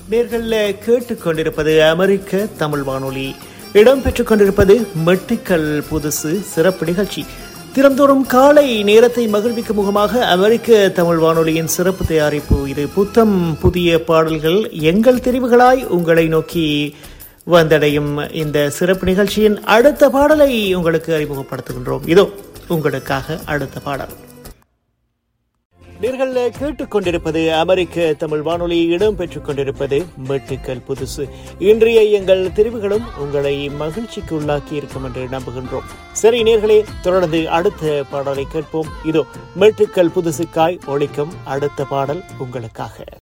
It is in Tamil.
நேர்கள் கேட்டுக்கொண்டிருப்பது அமெரிக்க தமிழ் வானொலி இடம்பெற்றுக் கொண்டிருப்பது மெட்டுக்கல் புதுசு சிறப்பு நிகழ்ச்சி தினந்தோறும் காலை நேரத்தை மகிழ்விக்கும் முகமாக அமெரிக்க தமிழ் வானொலியின் சிறப்பு தயாரிப்பு இது புத்தம் புதிய பாடல்கள் எங்கள் தெரிவுகளாய் உங்களை நோக்கி வந்தடையும் இந்த சிறப்பு நிகழ்ச்சியின் அடுத்த பாடலை உங்களுக்கு அறிமுகப்படுத்துகின்றோம் இதோ உங்களுக்காக அடுத்த பாடல் நீங்கள் கேட்டுக்கொண்டிருப்பது அமெரிக்க தமிழ் வானொலி இடம்பெற்றுக் கொண்டிருப்பது மெட்டுக்கல் புதுசு இன்றைய எங்கள் தெரிவுகளும் உங்களை மகிழ்ச்சிக்கு உள்ளாக்கி இருக்கும் என்று நம்புகின்றோம் சரி நேர்களே தொடர்ந்து அடுத்த பாடலை கேட்போம் இதோ மெட்டுக்கல் புதுசுக்காய் ஒழிக்கும் அடுத்த பாடல் உங்களுக்காக